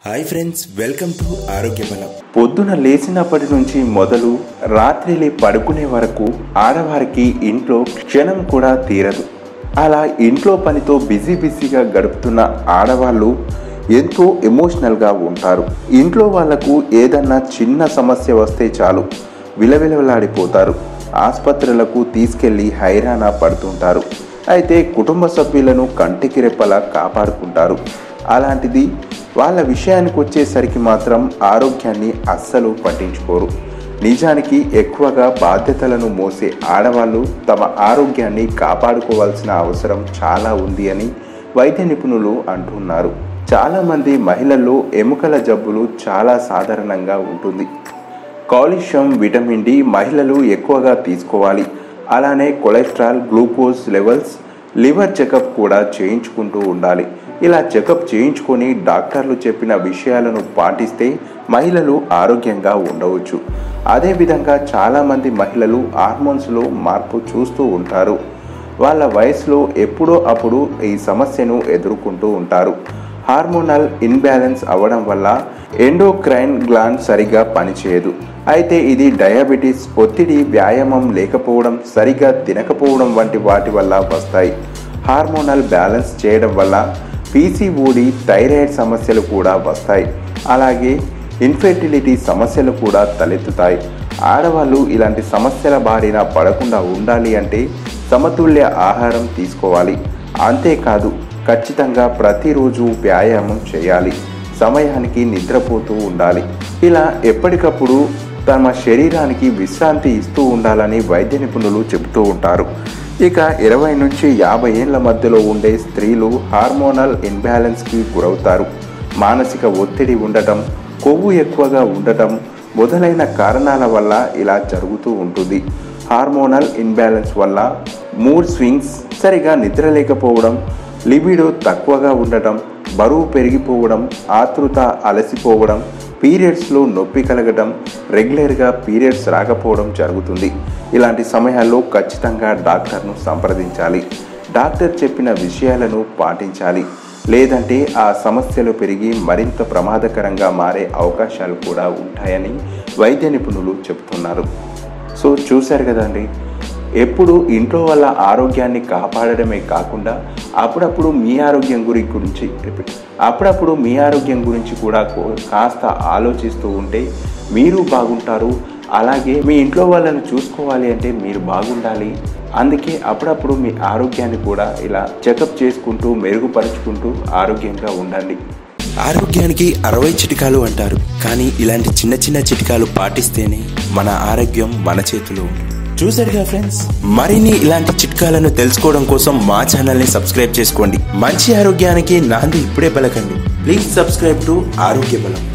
hi friends welcome to ఆరోగ్య బలం పొద్దున లేచినప్పటి నుంచి మొదలు రాత్రిలి పడుకునే వరకు ఆడవారికి ఇంట్లో క్షణం కూడా తీరదు అలా ఇంట్లో పనితో బిజీ బిజీగా గడుపుతున్న ఆడవాళ్ళు ఎంతో ఎమోషనల్గా ఉంటారు ఇంట్లో వాళ్లకు ఏదన్నా చిన్న సమస్య వస్తే చాలు విలవిలలాడిపోతారు ఆసుపత్రులకు తీసుకెళ్లి హైరాణ పడుతుంటారు అయితే కుటుంబ సభ్యులను కంటికి రెప్పలా కాపాడుకుంటారు అలాంటిది వాళ్ళ విషయానికి వచ్చేసరికి మాత్రం ఆరోగ్యాన్ని అస్సలు పట్టించుకోరు నిజానికి ఎక్కువగా బాధ్యతలను మోసే ఆడవాళ్ళు తమ ఆరోగ్యాన్ని కాపాడుకోవాల్సిన అవసరం చాలా ఉంది అని వైద్య నిపుణులు అంటున్నారు చాలామంది మహిళల్లో ఎముకల జబ్బులు చాలా సాధారణంగా ఉంటుంది కాల్షియం విటమిన్ డి మహిళలు ఎక్కువగా తీసుకోవాలి అలానే cholesterol glucose levels liver checkup కూడా చేయించుకుంటూ ఉండాలి ఇలా చెకప్ చేయించుకొని డాక్టర్లు చెప్పిన విషయాలను పాటిస్తే మహిళలు ఆరోగ్యంగా ఉండవచ్చు అదేవిధంగా చాలామంది మహిళలు హార్మోన్స్లో మార్పు చూస్తూ ఉంటారు వాళ్ళ వయసులో ఎప్పుడో అప్పుడు ఈ సమస్యను ఎదుర్కొంటూ ఉంటారు హార్మోనల్ ఇన్బ్యాలెన్స్ అవ్వడం వల్ల ఎండోక్రైన్ గ్లాండ్ సరిగా పనిచేయదు అయితే ఇది డయాబెటీస్ ఒత్తిడి వ్యాయామం లేకపోవడం సరిగా తినకపోవడం వంటి వాటి వల్ల వస్తాయి హార్మోనల్ బ్యాలెన్స్ చేయడం వల్ల పీసీఓడి థైరాయిడ్ సమస్యలు కూడా వస్తాయి అలాగే ఇన్ఫెర్టిలిటీ సమస్యలు కూడా తలెత్తుతాయి ఆడవాళ్ళు ఇలాంటి సమస్యల బారిన పడకుండా ఉండాలి అంటే సమతుల్య ఆహారం తీసుకోవాలి అంతేకాదు ఖచ్చితంగా ప్రతిరోజు వ్యాయామం చేయాలి సమయానికి నిద్రపోతూ ఉండాలి ఇలా ఎప్పటికప్పుడు తమ శరీరానికి విశ్రాంతి ఇస్తూ ఉండాలని వైద్య నిపుణులు చెబుతూ ఉంటారు ఇక ఇరవై నుంచి యాభై ఏళ్ల మధ్యలో ఉండే స్త్రీలు హార్మోనల్ ఇన్బ్యాలెన్స్కి గురవుతారు మానసిక ఒత్తిడి ఉండటం కొవ్వు ఎక్కువగా ఉండటం మొదలైన కారణాల వల్ల ఇలా జరుగుతూ ఉంటుంది హార్మోనల్ ఇన్బ్యాలెన్స్ వల్ల మూడ్ స్వింగ్స్ సరిగా నిద్రలేకపోవడం లిబిడో తక్కువగా ఉండటం బరువు పెరిగిపోవడం ఆతృత అలసిపోవడం పీరియడ్స్లో నొప్పి కలగడం రెగ్యులర్గా పీరియడ్స్ రాకపోవడం జరుగుతుంది ఇలాంటి సమయాల్లో ఖచ్చితంగా డాక్టర్ను సంప్రదించాలి డాక్టర్ చెప్పిన విషయాలను పాటించాలి లేదంటే ఆ సమస్యలు పెరిగి మరింత ప్రమాదకరంగా మారే అవకాశాలు కూడా ఉంటాయని వైద్య నిపుణులు చెబుతున్నారు సో చూశారు కదండి ఎప్పుడు ఇంట్లో వాళ్ళ ఆరోగ్యాన్ని కాపాడడమే కాకుండా అప్పుడప్పుడు మీ ఆరోగ్యం గురి గురించి రిపీట్ అప్పుడప్పుడు మీ ఆరోగ్యం గురించి కూడా కో- కాస్త ఆలోచిస్తూ ఉంటే మీరు బాగుంటారు అలాగే మీ ఇంట్లో వాళ్ళని చూసుకోవాలి అంటే మీరు బాగుండాలి అందుకే అప్పుడప్పుడు మీ ఆరోగ్యాన్ని కూడా ఇలా చెకప్ చేసుకుంటూ మెరుగుపరుచుకుంటూ ఆరోగ్యంగా ఉండండి ఆరోగ్యానికి అరవై చిట్కాలు అంటారు కానీ ఇలాంటి చిన్న చిన్న చిట్కాలు పాటిస్తేనే మన ఆరోగ్యం మన చేతిలో ఉంటుంది చూసారుగా ఫ్రెండ్స్ మరిన్ని ఇలాంటి చిట్కాలను తెలుసుకోవడం కోసం మా ఛానల్ని సబ్స్క్రైబ్ చేసుకోండి మంచి ఆరోగ్యానికి నాంది ఇప్పుడే పలకండి ప్లీజ్ సబ్స్క్రైబ్ టు ఆరోగ్య బలం